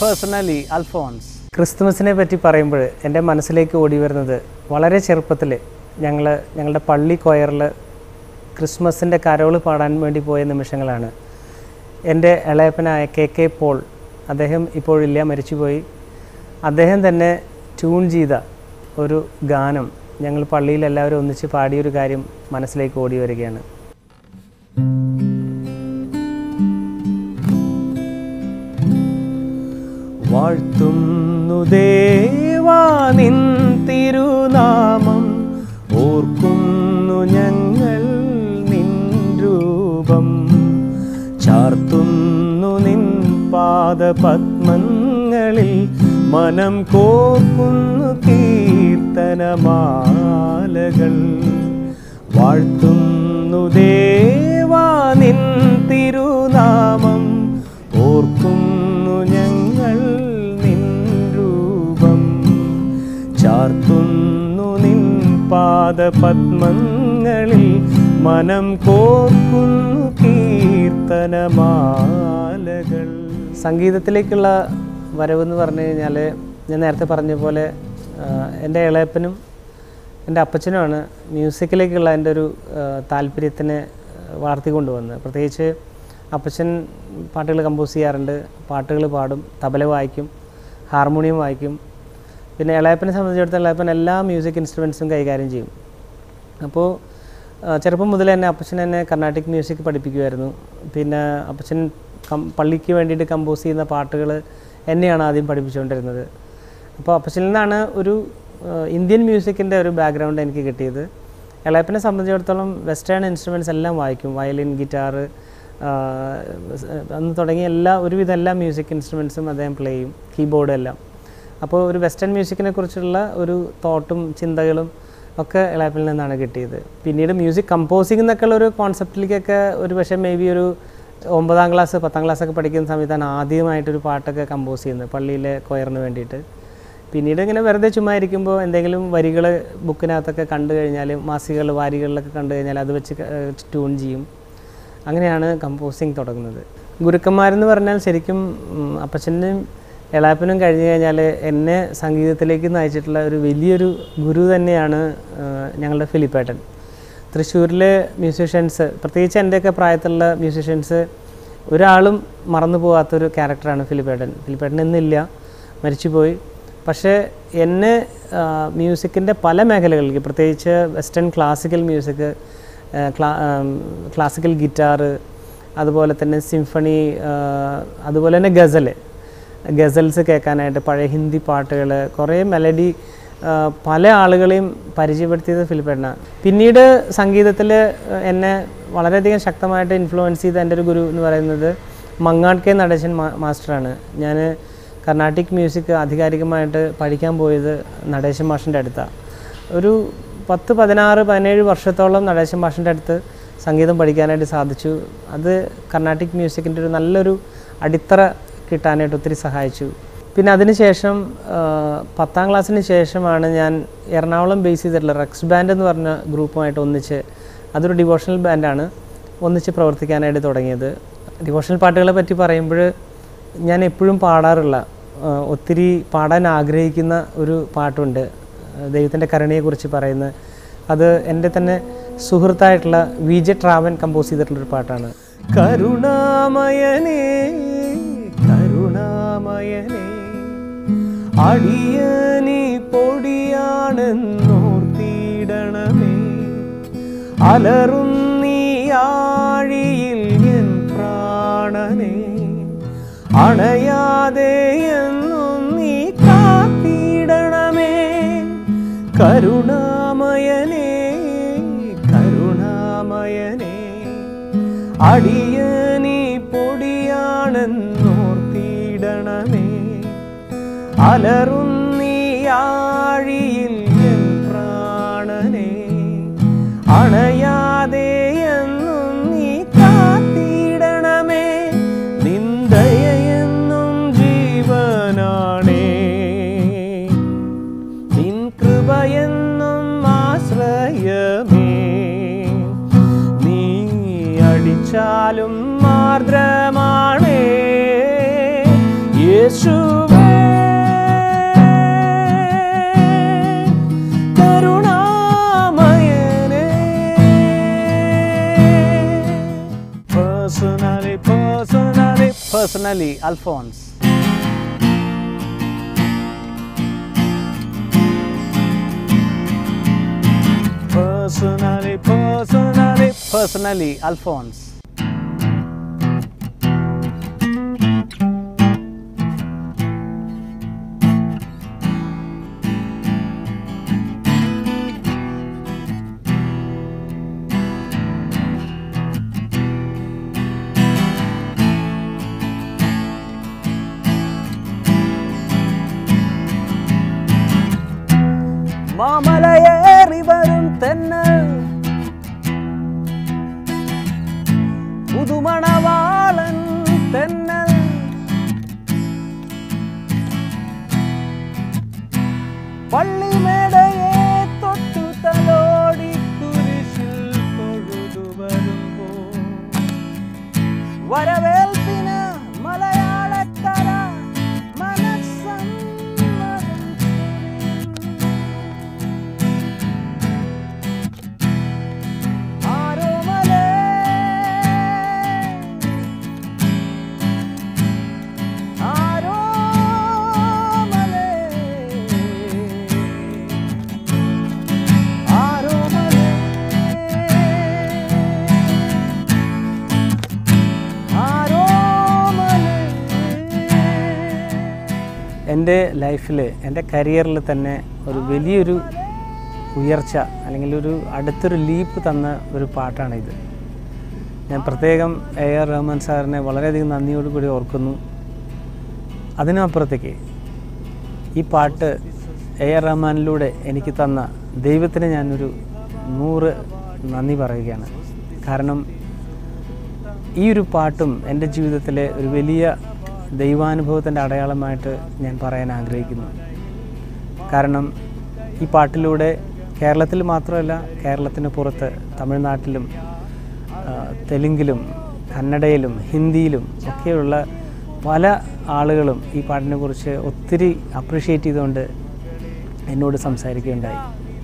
personally Alphonse. ക്രിസ്തുമസിനെ പറ്റി പറയുമ്പോൾ എൻ്റെ മനസ്സിലേക്ക് ഓടി വരുന്നത് വളരെ ചെറുപ്പത്തിൽ ഞങ്ങൾ ഞങ്ങളുടെ പള്ളി കൊയറിൽ ക്രിസ്മസിൻ്റെ കരോള് പാടാൻ വേണ്ടി പോയ നിമിഷങ്ങളാണ് എൻ്റെ ഇളയപ്പനായ കെ കെ പോൾ അദ്ദേഹം ഇപ്പോഴില്ല മരിച്ചുപോയി അദ്ദേഹം തന്നെ ട്യൂൺ ചെയ്ത ഒരു ഗാനം ഞങ്ങൾ പള്ളിയിൽ എല്ലാവരും ഒന്നിച്ച് പാടിയൊരു കാര്യം മനസ്സിലേക്ക് ഓടി വരികയാണ് വാഴ്ത്തുന്നു ദേവാ നിൻ തിരുനാമം ഓർക്കുന്നു ഞങ്ങൾ നിൻ രൂപം ചാർത്തുന്നു നിൻ പാദപത്മങ്ങളിൽ മനം കോർക്കുന്നു കീർത്തനമാലകൾ വാഴ്ത്തുന്നു ദേവാ നിൻ തിരുനാമം ഓർക്കുന്നു ഞങ്ങൾ നിൻ രൂപം ചാർത്തുന്നു നിൻ പാദപത്മങ്ങളിൽ മനം കോർക്കുന്നു കീർത്തനമാലകൾ സംഗീതത്തിലേക്കുള്ള വരവെന്ന് പറഞ്ഞു കഴിഞ്ഞാൽ ഞാൻ നേരത്തെ പറഞ്ഞ പോലെ ആ, എൻ്റെ ഇളയപ്പനും എൻ്റെ അപ്പച്ചനുമാണ് മ്യൂസിക്കിലേക്കുള്ള എൻ്റെ ഒരു ആ, താല്പര്യത്തിനെ വളർത്തിക്കൊണ്ടുവന്നത് പ്രത്യേകിച്ച് അപ്പച്ചൻ പാട്ടുകൾ കമ്പോസ് ചെയ്യാറുണ്ട് പാട്ടുകൾ പാടും തബല വായിക്കും ഹാർമോണിയം വായിക്കും പിന്നെ ഇളയപ്പനെ സംബന്ധിച്ചിടത്തോളം ഇളയപ്പൻ എല്ലാ മ്യൂസിക് ഇൻസ്ട്രുമെൻസും കൈകാര്യം ചെയ്യും അപ്പോൾ ആ, ചെറുപ്പം മുതൽ തന്നെ അപ്പച്ചൻ എന്നെ കർണാട്ടിക് മ്യൂസിക് പഠിപ്പിക്കുമായിരുന്നു പിന്നെ അപ്പച്ചൻ കം പള്ളിക്ക് വേണ്ടിയിട്ട് കമ്പോസ് ചെയ്യുന്ന പാട്ടുകൾ എന്നെയാണ് ആദ്യം പഠിപ്പിച്ചുകൊണ്ടിരുന്നത് അപ്പോൾ അപ്പച്ചനിൽ നിന്നാണ് ഒരു ആ, ഇന്ത്യൻ മ്യൂസിക്കിൻ്റെ ഒരു ബാക്ക്ഗ്രൗണ്ട് എനിക്ക് കിട്ടിയത് ഇളയപ്പനെ സംബന്ധിച്ചിടത്തോളം വെസ്റ്റേൺ ഇൻസ്ട്രുമെൻറ്റ്സ് എല്ലാം വായിക്കും വയലിൻ ഗിറ്റാർ അന്ന് തുടങ്ങിയ എല്ലാ ഒരുവിധ എല്ലാ മ്യൂസിക് ഇൻസ്ട്രുമെൻസും അദ്ദേഹം പ്ലേ ചെയ്യും കീബോർഡ് എല്ലാം അപ്പോൾ ഒരു വെസ്റ്റേൺ മ്യൂസിക്കിനെ കുറിച്ചുള്ള ഒരു തോട്ടും ചിന്തകളും ഒക്കെ ഇളയപ്പിൽ നിന്നാണ് കിട്ടിയത് പിന്നീട് മ്യൂസിക് കമ്പോസിംഗ് എന്നൊക്കെ ഉള്ള ഒരു കോൺസെപ്റ്റിലേക്കൊക്കെ ഒരു പക്ഷേ മേ ബി ഒരു ഒമ്പതാം ക്ലാസ് പത്താം ക്ലാസ് ഒക്കെ പഠിക്കുന്ന സമയത്താണ് ആദ്യമായിട്ടൊരു പാട്ടൊക്കെ കമ്പോസ് ചെയ്യുന്നത് പള്ളിയിലെ കൊയറിന് വേണ്ടിയിട്ട് പിന്നീട് ഇങ്ങനെ വെറുതെ ചുമ്മാ ഇരിക്കുമ്പോൾ എന്തെങ്കിലും വരികൾ ബുക്കിനകത്തൊക്കെ കണ്ടു കഴിഞ്ഞാൽ മാസികകൾ വാരികളിലൊക്കെ കണ്ടു കഴിഞ്ഞാൽ അത് വെച്ച് ട്യൂൺ ചെയ്യും അങ്ങനെയാണ് കമ്പോസിങ് തുടങ്ങുന്നത് ഗുരുക്കന്മാരെന്ന് പറഞ്ഞാൽ ശരിക്കും ഉം, അപ്പച്ചനും എളാപ്പനും കഴിഞ്ഞു കഴിഞ്ഞാൽ എന്നെ സംഗീതത്തിലേക്ക് നയിച്ചിട്ടുള്ള ഒരു വലിയൊരു ഗുരു തന്നെയാണ് ആ, ഞങ്ങളുടെ ഫിലിപ്പേട്ടൻ തൃശ്ശൂരിലെ മ്യൂസീഷ്യൻസ് പ്രത്യേകിച്ച് എൻ്റെയൊക്കെ പ്രായത്തിലുള്ള മ്യൂസീഷ്യൻസ് ഒരാളും മറന്നു പോകാത്തൊരു ക്യാരക്ടറാണ് ഫിലിപ്പേട്ടൻ ഫിലിപ്പേട്ടൻ ഇന്നില്ല മരിച്ചുപോയി പക്ഷേ എന്നെ മ്യൂസിക്കിൻ്റെ പല മേഖലകളിലേക്ക് പ്രത്യേകിച്ച് western classical music classical guitar അതുപോലെ തന്നെ സിംഫണി അതുപോലെ തന്നെ ഗസൽ ഗസൽസ് കേൾക്കാനായിട്ട് പഴയ ഹിന്ദി പാട്ടുകൾ കുറേ മെലഡി പല ആളുകളെയും പരിചയപ്പെടുത്തിയത് ഫിലിപ്പേട്ടനാണ് പിന്നീട് സംഗീതത്തിൽ എന്നെ വളരെയധികം ശക്തമായിട്ട് ഇൻഫ്ലുവൻസ് ചെയ്ത എൻ്റെ ഒരു ഗുരു എന്ന് പറയുന്നത് മങ്ങാട് കെ നടേശൻ മാ മാസ്റ്ററാണ് ഞാൻ കർണാട്ടിക് മ്യൂസിക് ആധികാരികമായിട്ട് പഠിക്കാൻ പോയത് നടേശൻ മാഷിൻ്റെ അടുത്താണ് ഒരു പത്ത് പതിനാറ് പതിനേഴ് വർഷത്തോളം നടേശൻ മാഷിൻ്റെ അടുത്ത് സംഗീതം പഠിക്കാനായിട്ട് സാധിച്ചു അത് കർണാട്ടിക് മ്യൂസിക്കിൻ്റെ ഒരു നല്ലൊരു അടിത്തറ കിട്ടാനായിട്ട് ഒത്തിരി സഹായിച്ചു പിന്നെ അതിനുശേഷം ആ, പത്താം ക്ലാസ്സിന് ശേഷമാണ് ഞാൻ എറണാകുളം ബേസ് ചെയ്തിട്ടുള്ള റെക്സ് ബാൻഡ് എന്ന് പറഞ്ഞ ഗ്രൂപ്പുമായിട്ട് ഒന്നിച്ച് അതൊരു ഡിവോഷണൽ ബാൻഡാണ് ഒന്നിച്ച് പ്രവർത്തിക്കാനായിട്ട് തുടങ്ങിയത് ഡിവോഷണൽ പാട്ടുകളെ പറ്റി പറയുമ്പോൾ ഞാൻ എപ്പോഴും പാടാറുള്ള ആ, ഒത്തിരി പാടാൻ ആഗ്രഹിക്കുന്ന ഒരു പാട്ടുണ്ട് ദൈവത്തിൻ്റെ കരുണയെക്കുറിച്ച് പറയുന്നത് അത് എൻ്റെ തന്നെ സുഹൃത്തായിട്ടുള്ള വി ജെ ട്രാവൻ കമ്പോസ് ചെയ്തിട്ടുള്ളൊരു പാട്ടാണ് കരുണാമയനേ കരുണാമയനേ അടിയനി പൊടിയാണെന്നോർത്തിടണമേ അലറുന്നീയാഴിയിൽ എൻ പ്രാണനെ അണയാതെ എന്നും നീ കാത്തിടണമേ കരുണാമയനേ കരുണാമയനേ അടിയനി പൊടിയാണെന്നോർത്തിടണമേ അലറുന്നീയാഴിയിൽ എൻ പ്രാണനെ അണയാതെ എന്നും നീ കാത്തിടണമേ നിന്ദയെന്നും ജീവനാണേ നിൻ കൃപയെന്നും ആശ്രയമേ നീ അടിച്ചാലും മാർദ്രമാണേ യേശുവേ കരുണാമയനേ personally personally personally Alphonse Personally, personally, personally, Alphonse. മാമലയേറി വരും തെന്നൽ പുതുമണവാളൻ തെന്നൽ പള്ളിമേടയെ തൊട്ടു തലോടി കുരിശിൽ തൊഴുതു വരുമ്പോൾ വരവേൽപ്പിന് മലയാളക്കര മനസ്സമ്മതം ആരോമലേ ആരോമലേ ആരോമലേ എൻ്റെ ലൈഫിൽ എൻ്റെ കരിയറിൽ തന്നെ ഒരു വലിയൊരു ഉയർച്ച അല്ലെങ്കിൽ ഒരു അടുത്തൊരു ലീപ്പ് തന്ന ഒരു പാട്ടാണിത് ഞാൻ പ്രത്യേകം എ ആർ റഹ്മാൻ സാറിനെ വളരെയധികം നന്ദിയോടുകൂടി ഓർക്കുന്നു അതിനപ്പുറത്തേക്ക് ഈ പാട്ട് എ ആർ റഹ്മാനിലൂടെ എനിക്ക് തന്ന ദൈവത്തിന് ഞാനൊരു നൂറ് നന്ദി പറയുകയാണ് കാരണം ഈ ഒരു പാട്ടും എൻ്റെ ജീവിതത്തിലെ ഒരു വലിയ ദൈവാനുഭവത്തിൻ്റെ അടയാളമായിട്ട് ഞാൻ പറയാൻ ആഗ്രഹിക്കുന്നു കാരണം ഈ പാട്ടിലൂടെ കേരളത്തിൽ മാത്രമല്ല കേരളത്തിന് പുറത്ത് തമിഴ്നാട്ടിലും ആ, തെലുങ്കിലും കന്നഡയിലും ഹിന്ദിയിലും ഒക്കെയുള്ള പല ആളുകളും ഈ പാട്ടിനെ കുറിച്ച് ഒത്തിരി അപ്രിഷ്യേറ്റ് ചെയ്തുകൊണ്ട് എന്നോട് സംസാരിക്കുകയുണ്ടായി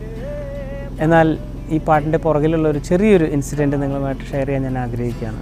എന്നാൽ ഈ പാട്ടിൻ്റെ പുറകിലുള്ള ഒരു ചെറിയൊരു ഇൻസിഡൻറ്റ് നിങ്ങളുമായിട്ട് ഷെയർ ചെയ്യാൻ ഞാൻ ആഗ്രഹിക്കുകയാണ്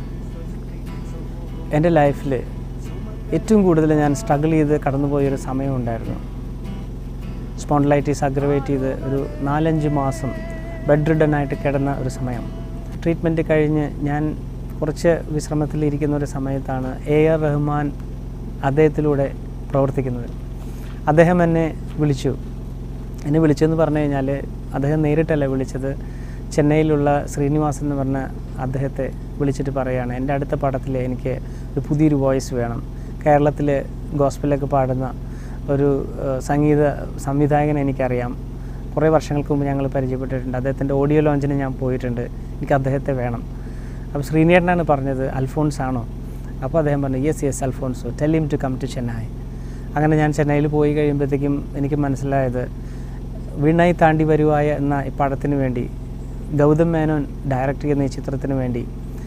എൻ്റെ ലൈഫിൽ ഏറ്റവും കൂടുതൽ ഞാൻ സ്ട്രഗിൾ ചെയ്ത് കടന്നുപോയൊരു സമയമുണ്ടായിരുന്നു സ്പോണ്ടിലൈറ്റീസ് അഗ്രവേറ്റ് ചെയ്ത് ഒരു നാലഞ്ച് മാസം ബെഡ് റിഡനായിട്ട് കിടന്ന ഒരു സമയം ട്രീറ്റ്മെൻറ്റ് കഴിഞ്ഞ് ഞാൻ കുറച്ച് വിശ്രമത്തിലിരിക്കുന്ന ഒരു സമയത്താണ് എ ആർ റഹ്മാൻ അദ്ദേഹത്തിലൂടെ പ്രവർത്തിക്കുന്നത് അദ്ദേഹം എന്നെ വിളിച്ചു എന്നെ വിളിച്ചെന്ന് പറഞ്ഞു കഴിഞ്ഞാൽ അദ്ദേഹം നേരിട്ടല്ല വിളിച്ചത് ചെന്നൈയിലുള്ള ശ്രീനിവാസൻ എന്ന് പറഞ്ഞ അദ്ദേഹത്തെ വിളിച്ചിട്ട് പറയുകയാണ് എൻ്റെ അടുത്ത പടത്തിൽ എനിക്ക് ഒരു പുതിയൊരു വോയിസ് വേണം കേരളത്തിൽ ഗോസ്പലൊക്കെ പാടുന്ന ഒരു ഏഹ്, സംഗീത സംവിധായകനെ എനിക്കറിയാം കുറേ വർഷങ്ങൾക്ക് മുമ്പ് ഞങ്ങൾ പരിചയപ്പെട്ടിട്ടുണ്ട് അദ്ദേഹത്തിൻ്റെ ഓഡിയോ ലോഞ്ചിന് ഞാൻ പോയിട്ടുണ്ട് എനിക്ക് അദ്ദേഹത്തെ വേണം അപ്പോൾ ശ്രീനേട്ടനാണ് പറഞ്ഞത് അൽഫോൺസ് ആണോ അപ്പോൾ അദ്ദേഹം പറഞ്ഞു yes yes Alphonso tell him to come to Chennai അങ്ങനെ ഞാൻ ചെന്നൈയിൽ പോയി കഴിയുമ്പോഴത്തേക്കും എനിക്ക് മനസ്സിലായത് വീണായി താണ്ടി വരുവായ എന്ന ഈ പടത്തിന് വേണ്ടി ഗൗതം മേനോൻ ഡയറക്റ്റ് ചെയ്യുന്ന ഈ ചിത്രത്തിന് വേണ്ടി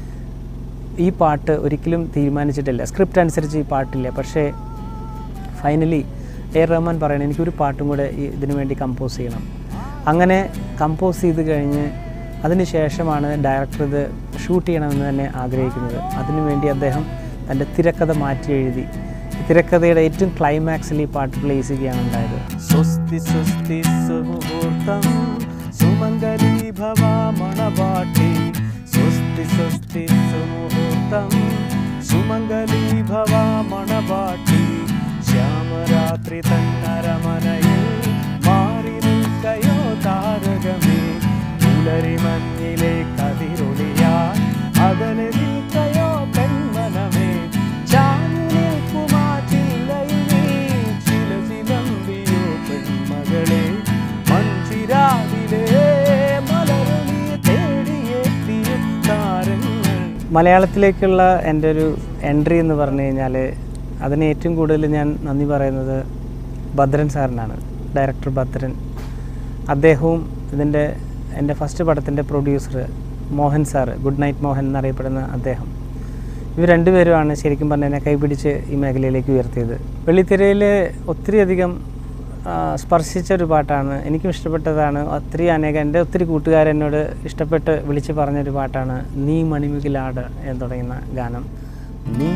ഈ പാട്ട് ഒരിക്കലും തീരുമാനിച്ചിട്ടില്ല സ്ക്രിപ്റ്റ് അനുസരിച്ച് ഈ പാട്ടില്ല പക്ഷേ ഫൈനലി എ ആർ റഹ്മാൻ പറയണം എനിക്കൊരു പാട്ടും കൂടെ ഈ ഇതിനു വേണ്ടി കമ്പോസ് ചെയ്യണം അങ്ങനെ കമ്പോസ് ചെയ്ത് കഴിഞ്ഞ് അതിന് ശേഷമാണ് ഡയറക്ടർ ഇത് ഷൂട്ട് ചെയ്യണമെന്ന് തന്നെ ആഗ്രഹിക്കുന്നത് അതിനുവേണ്ടി അദ്ദേഹം തൻ്റെ തിരക്കഥ മാറ്റി എഴുതി ഈ തിരക്കഥയുടെ ഏറ്റവും ക്ലൈമാക്സിൽ ഈ പാട്ട് പ്ലേസ് ചെയ്യുകയാണ് ഉണ്ടായത് സ്വസ്തി സ്വസ്തി സുമുഹൂർത്തം സുമംഗലി ഭവാമണവാട്ടി സ്വസ്തി സ്വസ്തി സുമുഹൂർത്തം സുമംഗലി ഭവാമണവാട്ടി ശ്യാമരാത്രി തന്നരമനയിൽ മാറി നിൽക്കയോ താരകമേ പുലരി മഞ്ഞിലെ കതിരൊളിയാൻ അകലെ നിൽക്കയോ പെൺമനമേ ചാഞ്ഞു നിൽക്കുമാ ചില്ലയിൽ നീ ചില ചിലമ്പിയോ പെൺമകളെ മഞ്ചിരാവിലെ മലരുളി തേടിയെത്തിയ താരങ്ങൾ മലയാളത്തിലേക്കുള്ള എൻ്റെ ഒരു എൻട്രി എന്ന് പറഞ്ഞു കഴിഞ്ഞാൽ അതിന് ഏറ്റവും കൂടുതൽ ഞാൻ നന്ദി പറയുന്നത് ഭദ്രൻ സാറിനാണ് ഡയറക്ടർ ഭദ്രൻ അദ്ദേഹവും ഇതിൻ്റെ എൻ്റെ ഫസ്റ്റ് പടത്തിൻ്റെ producer Mohan sir good night Mohan എന്നറിയപ്പെടുന്ന അദ്ദേഹം ഇവർ രണ്ടുപേരുമാണ് ശരിക്കും പറഞ്ഞാൽ എന്നെ കൈപിടിച്ച് ഈ മേഖലയിലേക്ക് ഉയർത്തിയത് വെള്ളിത്തിരയിൽ ഒത്തിരിയധികം ആ, സ്പർശിച്ച ഒരു പാട്ടാണ് എനിക്കും ഇഷ്ടപ്പെട്ടതാണ് ഒത്തിരി അനേകം എൻ്റെ ഒത്തിരി കൂട്ടുകാരെന്നോട് ഇഷ്ടപ്പെട്ട് വിളിച്ച് പറഞ്ഞൊരു പാട്ടാണ് നീ മണിമുകിലാട് എന്ന് തുടങ്ങുന്ന ഗാനം നീ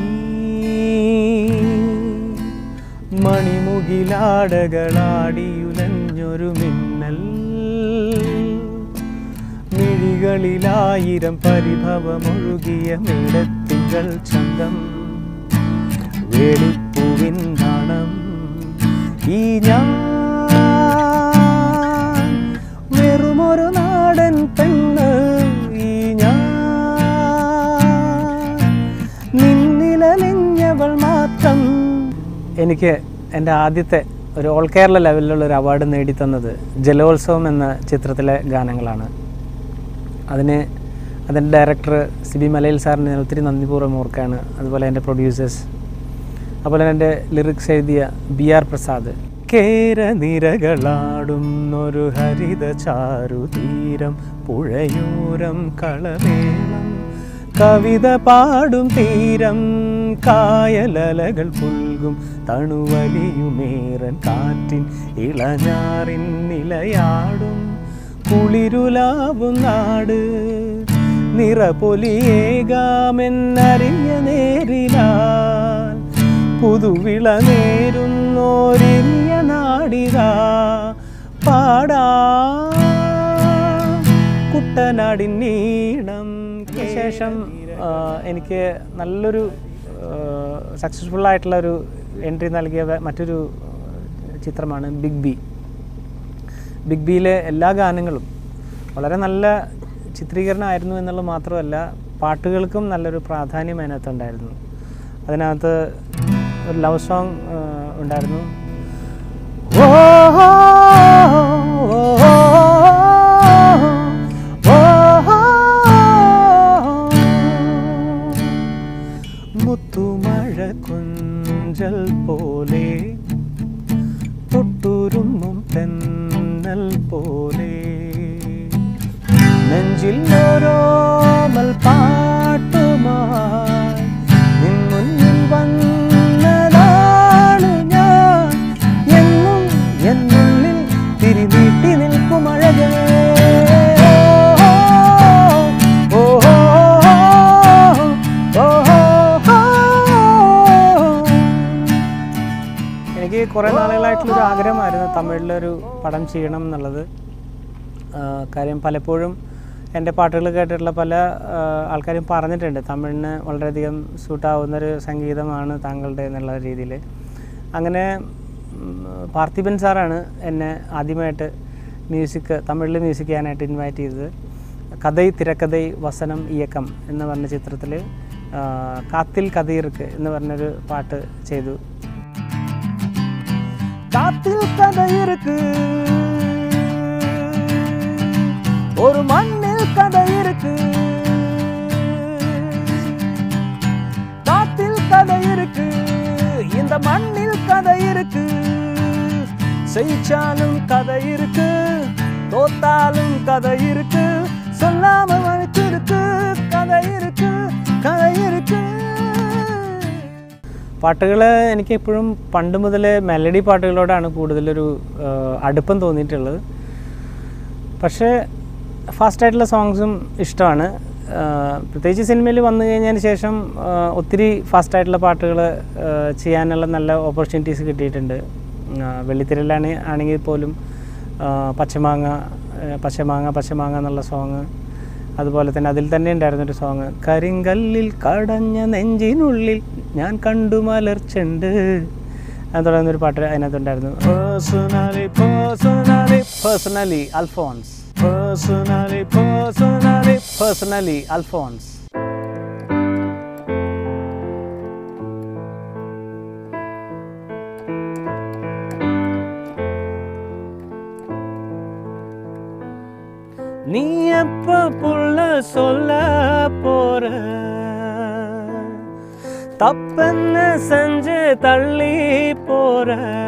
മണിമുകിലാടകളാടിയുലഞ്ഞൊരു മിന്നൽ മിഴികളിലായിരം പരിഭവമൊഴുകിയ മേടത്തിങ്കൾ ചന്തം വേളിപ്പൂവിൻ നാണം ഈ ഞാൻ വെറുമൊരു നാടൻ പെണ്ണ് ഈ ഞാൻ നിന്നിലലിഞ്ഞവൾ മാത്രം എനിക്ക് എൻ്റെ ആദ്യത്തെ ഒരു ഓൾ കേരള ലെവലിലുള്ള ഒരു അവാർഡ് നേടിത്തന്നത് ജലോത്സവം എന്ന ചിത്രത്തിലെ ഗാനങ്ങളാണ് അതിന് അതിൻ്റെ ഡയറക്ടർ സിബി മലയിൽ സാറിന് ഞാൻ ഒത്തിരി നന്ദിപൂർവ്വം ഓർക്കാണ് അതുപോലെ എൻ്റെ പ്രൊഡ്യൂസേഴ്സ് അതുപോലെ എൻ്റെ ലിറിക്സ് എഴുതിയ ബി ആർ പ്രസാദ് കേരനിരകളാടുന്നൊരു ഹരിത ചാരുതീരം പുഴയൂരം കളമേളം കവിത പാടും തീരം കായലലകൾ പുൽകും തണുവലിയുമേറൻ കാറ്റിൻ ഇളഞ്ഞാറിൻ നിലയാടും കുളിരുലാവും നാട് നിറപൊലിയേകാമെന്നറിയ നേരിലാൽ പുതുവിള നേരുന്നോരിഞ്ഞ നാടിതാ പാടാ കുട്ടനാടിൻ നീളം ശേഷം ആ, എനിക്ക് നല്ലൊരു സക്സസ്ഫുൾ ആയിട്ടുള്ള ഒരു എൻട്രി നൽകിയ വേ- മറ്റൊരു ആ, ചിത്രമാണ് ബിഗ് ബി ബിഗ് ബിയിലെ എല്ലാ ഗാനങ്ങളും വളരെ നല്ല ചിത്രീകരണമായിരുന്നു എന്നുള്ളത് മാത്രമല്ല പാട്ടുകൾക്കും നല്ലൊരു പ്രാധാന്യം അതിനകത്തുണ്ടായിരുന്നു അതിനകത്ത് ഒരു ലവ് സോങ് ഉണ്ടായിരുന്നു ഓ ഓ, ഓ, ഓ, മുത്തുമഴ കുഞ്ചൽ പോലെ തൊട്ടുരുമ്മും തെന്നൽ പോലെ നെഞ്ചിൽ ഓരോമൽ പാട്ടുമായി നിൻ മുന്നിൽ വന്നതാണ് ഞാൻ എന്നും എന്നുള്ളിൽ തിരിനീട്ടി നിൽക്കും അഴകേ ഓ, ഓ, ഓ, ഓ, ഓ. എനിക്ക് കുറേ നാളുകളായിട്ടുള്ളൊരു ആഗ്രഹമായിരുന്നു തമിഴിലൊരു പടം ചെയ്യണം എന്നുള്ളത് ആ, കാര്യം പലപ്പോഴും എൻ്റെ പാട്ടുകൾ കേട്ടിട്ടുള്ള പല ആ, ആൾക്കാരും പറഞ്ഞിട്ടുണ്ട് തമിഴിന് വളരെയധികം സൂട്ടാവുന്നൊരു സംഗീതമാണ് താങ്കളുടെ എന്നുള്ള രീതിയിൽ അങ്ങനെ ഉം, പാർത്ഥിപൻ സാറാണ് എന്നെ ആദ്യമായിട്ട് മ്യൂസിക് തമിഴിൽ മ്യൂസിക് ചെയ്യാനായിട്ട് ഇൻവൈറ്റ് ചെയ്തത് കഥൈ തിരക്കഥൈ വസനം ഇയക്കം എന്ന് പറഞ്ഞ ചിത്രത്തിൽ കാത്തിൽ കഥയിർക്ക് എന്ന് പറഞ്ഞൊരു പാട്ട് ചെയ്തു காத்தில் கதை இருக்கு ஒரு மண்ணில் கதை இருக்கு காத்தில் கதை இருக்கு இந்த மண்ணில் கதை இருக்கு செய்ச்சாலும் கதை இருக்கு தோத்தாலும் கதை இருக்கு சொல்லாம வச்சிருக்கு கதை இருக்கு கதை இருக்கு പാട്ടുകൾ എനിക്ക് എപ്പോഴും പണ്ട് മുതലേ മെലഡി പാട്ടുകളോടാണ് കൂടുതലൊരു ആ, അടുപ്പം തോന്നിയിട്ടുള്ളത് പക്ഷേ ഫാസ്റ്റായിട്ടുള്ള സോങ്സും ഇഷ്ടമാണ് ആ, പ്രത്യേകിച്ച് സിനിമയിൽ വന്നു കഴിഞ്ഞതിന് ശേഷം ആ, ഒത്തിരി ഫാസ്റ്റായിട്ടുള്ള പാട്ടുകൾ ചെയ്യാനുള്ള നല്ല ഓപ്പർച്യൂണിറ്റീസ് കിട്ടിയിട്ടുണ്ട് ആ, വെള്ളിത്തിരലാണ് ആണെങ്കിൽ പോലും ആ, പച്ചമാങ്ങ ആ, പച്ചമാങ്ങ പച്ചമാങ്ങ എന്നുള്ള സോങ് അതുപോലെ തന്നെ അതിൽ തന്നെ ഉണ്ടായിരുന്നൊരു സോങ് കരിങ്കല്ലിൽ കടഞ്ഞ നെഞ്ചിനുള്ളിൽ ഞാൻ കണ്ടു മലർച്ചുണ്ട് എന്ന് തുടങ്ങുന്നൊരു പാട്ട് അതിനകത്തുണ്ടായിരുന്നു personally personally personally Alphonse personally personally personally Alphonse நீ எப்ப புள்ள சொல்ல போற தப்பென்ன செஞ்சு தள்ளி போற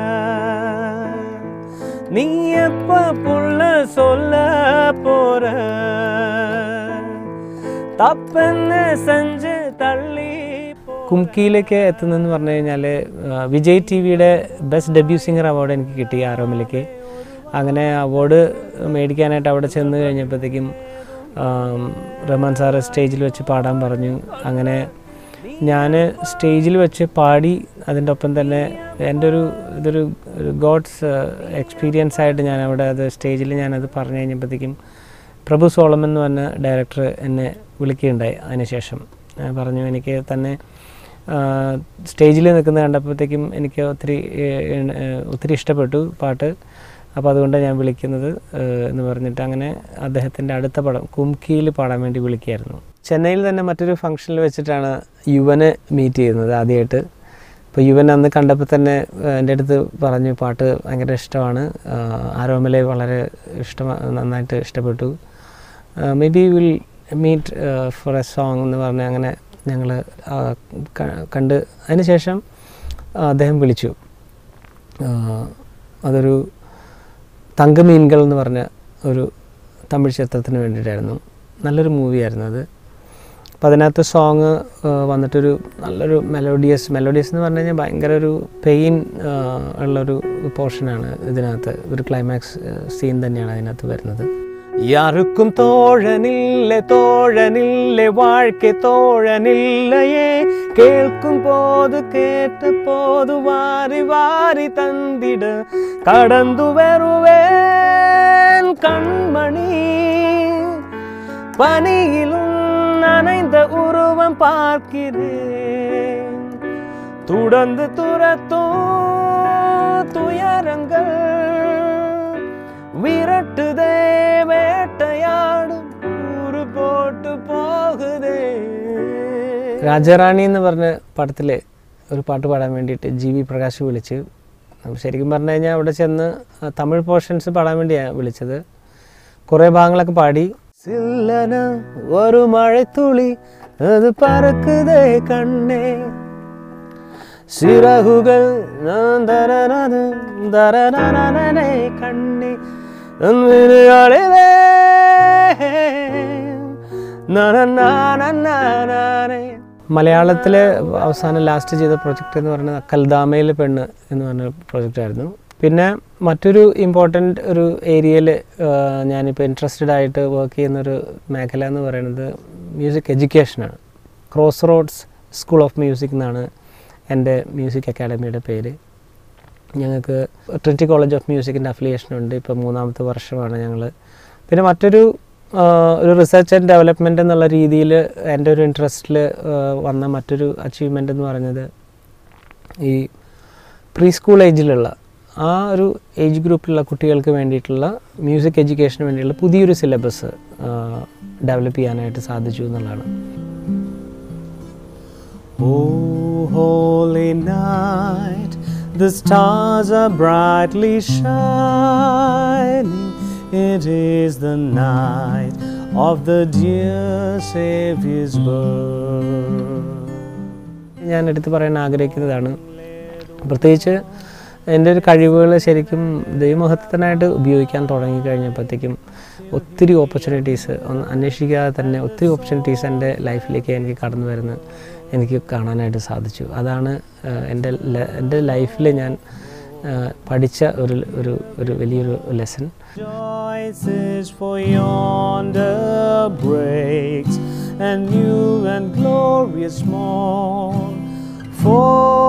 நீ எப்ப புள்ள சொல்ல போற தப்பென்ன செஞ்சு தள்ளி കുംകിയിലേക്ക് എത്തുന്നതെന്ന് പറഞ്ഞു കഴിഞ്ഞാൽ വിജയ് ടി വിയുടെ ബെസ്റ്റ് ഡെബ്യൂ സിംഗർ അവാർഡ് എനിക്ക് കിട്ടി ആരോമിലേക്ക് അങ്ങനെ അവാർഡ് മേടിക്കാനായിട്ട് അവിടെ ചെന്ന് കഴിഞ്ഞപ്പോഴത്തേക്കും ആം, റഹ്മാൻ സാറ് സ്റ്റേജിൽ വെച്ച് പാടാൻ പറഞ്ഞു അങ്ങനെ ഞാൻ സ്റ്റേജിൽ വെച്ച് പാടി അതിൻ്റെ ഒപ്പം തന്നെ എൻ്റെ ഒരു ഇതൊരു ഒരു ഗോഡ്സ് എക്സ്പീരിയൻസ് ആയിട്ട് ഞാൻ അവിടെ അത് സ്റ്റേജിൽ ഞാനത് പറഞ്ഞു കഴിഞ്ഞപ്പോഴത്തേക്കും പ്രഭു സോളമൻ എന്ന് പറഞ്ഞ ഡയറക്ടർ എന്നെ വിളിക്കുകയുണ്ടായി അതിനുശേഷം ഞാൻ പറഞ്ഞു എനിക്ക് തന്നെ സ്റ്റേജിൽ നിൽക്കുന്നത് കണ്ടപ്പോഴത്തേക്കും എനിക്ക് ഒത്തിരി ഏഹ്, ഏഹ്, ഒത്തിരി ഇഷ്ടപ്പെട്ടു പാട്ട് അപ്പോൾ അതുകൊണ്ട് ഞാൻ വിളിക്കുന്നത് ഏഹ്, എന്ന് പറഞ്ഞിട്ട് അങ്ങനെ അദ്ദേഹത്തിൻ്റെ അടുത്ത പടം കുംകിയിൽ പാടാൻ വേണ്ടി വിളിക്കുകയായിരുന്നു ചെന്നൈയിൽ തന്നെ മറ്റൊരു ഫംഗ്ഷനിൽ വെച്ചിട്ടാണ് യുവനെ മീറ്റ് ചെയ്യുന്നത് ആദ്യമായിട്ട് അപ്പോൾ യുവൻ അന്ന് കണ്ടപ്പോൾ തന്നെ ഏഹ്, എൻ്റെ അടുത്ത് പറഞ്ഞു പാട്ട് ഭയങ്കര ഇഷ്ടമാണ് ആഹ്, ആരോമലെ വളരെ ഇഷ്ടം നന്നായിട്ട് ഇഷ്ടപ്പെട്ടു maybe will meet for a song എന്ന് പറഞ്ഞ് അങ്ങനെ ഞങ്ങൾ കണ്ട് അതിന് ശേഷം ആ, അദ്ദേഹം വിളിച്ചു ആ, അതൊരു തങ്കമീൻകൾ എന്ന് പറഞ്ഞ ഒരു തമിഴ് ചിത്രത്തിന് വേണ്ടിയിട്ടായിരുന്നു നല്ലൊരു മൂവിയായിരുന്നു അത് അപ്പോൾ അതിനകത്ത് സോങ് വന്നിട്ടൊരു നല്ലൊരു മെലോഡിയസ് മെലോഡിയസ് എന്ന് പറഞ്ഞു കഴിഞ്ഞാൽ ഭയങ്കര ഒരു പെയിൻ ഉള്ളൊരു പോർഷനാണ് ഇതിനകത്ത് ഒരു ക്ലൈമാക്സ് സീൻ തന്നെയാണ് അതിനകത്ത് വരുന്നത് யாருக்கும் தோழனில்லை தோழனில்லை வாழ்க்கை தோழனில்லையே கேட்கும் போது கேட்ட போது வாரி வாரி தந்திட கடந்து வருவேன் கண்மணி பனியிலும் நனைந்த உருவம் பார்க்கிறேன் തുടർന്ന് തുരത്തോ തുയരങ്ങൾ വിരട്ടുതേ വേട്ടയാടും ഊറ് പോട്ട് പോകുതേ രാജറാണി എന്ന് പറഞ്ഞ പടത്തിലെ ഒരു പാട്ട് പാടാൻ വേണ്ടിയിട്ട് ജി വി പ്രകാശ് വിളിച്ച് അപ്പം ശരിക്കും പറഞ്ഞു കഴിഞ്ഞാൽ അവിടെ ചെന്ന് ആ തമിഴ് പോർഷൻസ് പാടാൻ വേണ്ടിയാണ് വിളിച്ചത് കുറേ ഭാഗങ്ങളൊക്കെ പാടി സില്ലന ഒരു മഴത്തുള്ളി അത് പറക്കുതേ കണ്ണേ സിറകുകൾ ദരനനെ കണ്ണി നന്ദിനികളിലേ നനനാനനാനേ. മലയാളത്തിലെ അവസാനം ലാസ്റ്റ് ചെയ്ത പ്രൊജക്റ്റ് എന്ന് പറയുന്നത് കൽദാമയിലെ പെണ്ണ് എന്ന് പറഞ്ഞ പ്രൊജക്റ്റായിരുന്നു പിന്നെ മറ്റൊരു ഇമ്പോർട്ടൻ്റ് ഒരു ഏരിയയിൽ ഞാനിപ്പോൾ ഇൻട്രസ്റ്റഡ് ആയിട്ട് വർക്ക് ചെയ്യുന്നൊരു മേഖല എന്ന് പറയുന്നത് മ്യൂസിക് എഡ്യൂക്കേഷനാണ് cross roads school of music എന്നാണ് എൻ്റെ മ്യൂസിക് അക്കാഡമിയുടെ പേര് ഞങ്ങൾക്ക് ട്രിനിറ്റി കോളേജ് ഓഫ് മ്യൂസിക്കിൻ്റെ അഫിലിയേഷൻ ഉണ്ട് ഇപ്പോൾ മൂന്നാമത്തെ വർഷമാണ് ഞങ്ങൾ പിന്നെ മറ്റൊരു ആ, ഒരു റിസർച്ച് ആൻഡ് ഡെവലപ്മെൻറ്റ് എന്നുള്ള രീതിയിൽ എൻ്റെ ഒരു ഇൻട്രസ്റ്റിൽ വന്ന മറ്റൊരു അച്ചീവ്മെൻ്റ് എന്ന് പറയുന്നത് ഈ പ്രീ സ്കൂൾ ഏജിലുള്ള ആ ഒരു ഏജ് ഗ്രൂപ്പിലുള്ള കുട്ടികൾക്ക് വേണ്ടിയിട്ടുള്ള മ്യൂസിക് എഡ്യൂക്കേഷന് വേണ്ടിയുള്ള പുതിയൊരു സിലബസ് ഡെവലപ്പ് ചെയ്യാനായിട്ട് സാധിച്ചു എന്നുള്ളതാണ് Oh, holy night, the stars are brightly shining. It is the night of the dear Savior's birth. ഞാൻ എടുത്തു പറയാൻ ആഗ്രഹിക്കുന്നതാണ് പ്രത്യേകിച്ച് എൻ്റെ ഒരു കഴിവുകൾ ശരിക്കും ദൈവമഹത്വത്തിനായിട്ട് ഉപയോഗിക്കാൻ തുടങ്ങി കഴിഞ്ഞപ്പോഴത്തേക്കും ഒത്തിരി ഓപ്പർച്യൂണിറ്റീസ് ഒന്ന് അന്വേഷിക്കാതെ തന്നെ ഒത്തിരി ഓപ്പർച്യൂണിറ്റീസ് എൻ്റെ ലൈഫിലേക്ക് എനിക്ക് കടന്നു വരുന്നത് എനിക്ക് കാണാനായിട്ട് സാധിച്ചു അതാണ് ആഹ്, എൻ്റെ ല- എൻ്റെ ലൈഫിൽ ഞാൻ ആഹ്, പഠിച്ച ഒരു ഒരു ഒരു വലിയൊരു lesson Choices for yonder breaks and new and glorious morn for